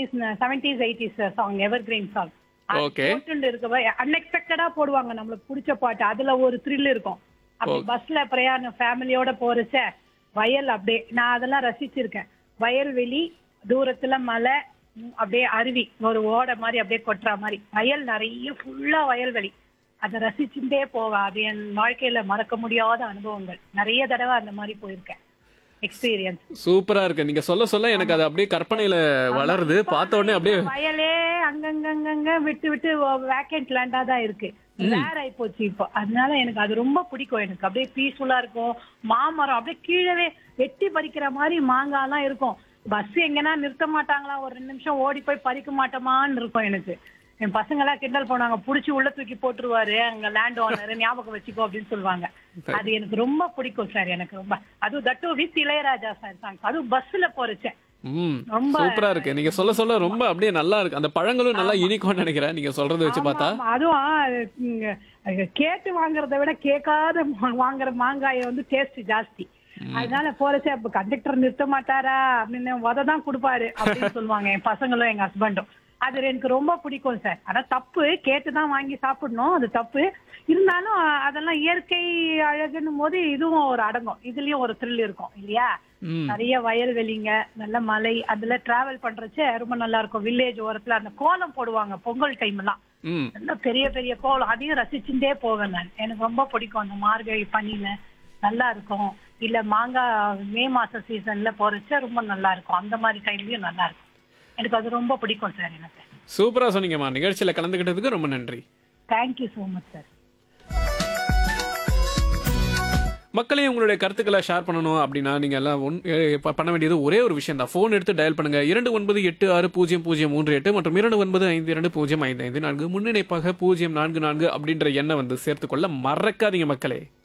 Eighties seventies eighties song ever green song Okay. இருக்க அன்எக்ஸ்பெக்டடா போடுவாங்க நம்மளுக்கு பிடிச்ச பாட்டு அதுல ஒரு த்ரில் இருக்கும் அப்படி பஸ்ல பிரயாணம் ஃபேமிலியோட போறச்ச வயல் அப்படியே நான் அதெல்லாம் ரசிச்சிருக்கேன் வயல்வெளி தூரத்துல மலை ம், அப்படியே அருவி ஒரு ஓடை மாதிரி அப்படியே கொட்டுற மாதிரி வயல் நிறைய ஃபுல்லா வயல்வெளி அதை ரசிச்சுட்டே போவேன் அது என் வாழ்க்கையில மறக்க முடியாத அனுபவங்கள் நிறைய தடவை அந்த மாதிரி போயிருக்கேன் எக்ஸ்பீரியன்ஸ் சூப்பரா இருக்கு நீங்க சொல்ல சொல்ல எனக்கு அது அப்படியே கற்பனையில வளருது பார்த்த உடனே அப்படியே வயலே அங்கங்கங்க விட்டு விட்டு வேக்கண்ட் லேண்டா தான் இருக்கு ரேர் ஆயி போச்சு இப்போ அதனால எனக்கு அது ரொம்ப பிடிக்கும் எனக்கு அப்படியே பீஸ்ஃபுல்லா இருக்கும் மாமரம் அப்படியே கீழவே வெட்டி பறிக்கிற மாதிரி மாங்காய்லாம் இருக்கும் பஸ் எங்கன்னா நிறுத்த மாட்டாங்களா ஒரு ரெண்டு நிமிஷம் ஓடி போய் பறிக்க மாட்டோமான்னு இருக்கும் எனக்கு என் பசங்க எல்லாம் கிண்டல் பண்ணுவாங்க புடிச்சு உள்ள தூக்கி போட்டுருவாரு அங்க லேண்ட் ஓனர் ஞாபகம் வச்சுக்கோ அப்படின்னு சொல்லுவாங்க அது எனக்கு ரொம்ப பிடிக்கும் சார் எனக்கு ரொம்ப அதுவும் தட்டு வித் இளையராஜா சார் சாங் அதுவும் பஸ்ல போறச்சேன் ம் ரொம்ப- சூப்பரா இருக்கு நீங்க சொல்ல சொல்ல ரொம்ப அப்படியே நல்லா இருக்கு அந்த பழங்களும் நல்லா இனிக்கும்னு நினைக்கிறேன் நீங்க சொல்றத வச்சு பார்த்தா ஆமா, அதுவும் அது, இங்க, அது கேட்டு வாங்குறத விட கேட்காத மா- வாங்குற மாங்காய வந்து டேஸ்ட் ஜாஸ்தி அதனால போறச்சே அப்ப கண்டக்டர் நிறுத்த மாட்டாரா அப்படின்னு உத தான் கொடுப்பாரு அப்படின்னு சொல்லுவாங்க என் பசங்களும் எங்க ஹஸ்பண்டும் அது எனக்கு ரொம்ப பிடிக்கும் சார் ஆனா தப்பு கேட்டு தான் வாங்கி சாப்பிடணும் அது தப்பு இருந்தாலும் அ- அதெல்லாம் இயற்கை அழகுன்னும் போது இதுவும் ஒரு அடங்கும் இதுலயும் ஒரு த்ரில் இருக்கும் இல்லையா ம் நிறைய வயல்வெளிங்க நல்ல மலை அதுல டிராவல் பண்றச்ச ரொம்ப நல்லா இருக்கும் வில்லேஜ் ஓரத்துல அந்த கோலம் போடுவாங்க பொங்கல் டைம் எல்லாம் ம் நல்ல பெரிய பெரிய கோலம் அதையும் ரசிச்சுட்டே போவேன் நான் எனக்கு ரொம்ப பிடிக்கும் அந்த மார்கழி பனியில நல்லா இருக்கும் இல்ல மாங்காய் மே மாச சீசன்ல போறச்ச ரொம்ப நல்லா இருக்கும் அந்த மாதிரி டைம்லயும் நல்லா இருக்கும் எனக்கு அது ரொம்ப பிடிக்கும் சார் எனக்கு சூப்பரா சொன்னீங்கம்மா நிகழ்ச்சியில கலந்துக்கிட்டதுக்கு ரொம்ப நன்றி தேங்க்யூ ஸோ மச் சார் மக்களே உங்களுடைய கருத்துக்களை ஷேர் பண்ணணும் அப்படின்னா நீங்க எல்லாம் ஒன் எ, ப- பண்ண வேண்டியது ஒரே ஒரு விஷயம் தான் ஃபோன் எடுத்து டயல் பண்ணுங்க இரண்டு ஒன்பது எட்டு ஆறு பூஜ்ஜியம் பூஜ்ஜியம் மூன்று எட்டு மற்றும் இரண்டு ஒன்பது ஐந்து இரண்டு பூஜ்ஜியம் ஐந்து ஐந்து நான்கு முன்னிணைப்பாக பூஜ்ஜியம் நான்கு நான்கு அப்படின்ற எண்ணை வந்து சேர்த்துக்கொள்ள மறக்காதீங்க மக்களே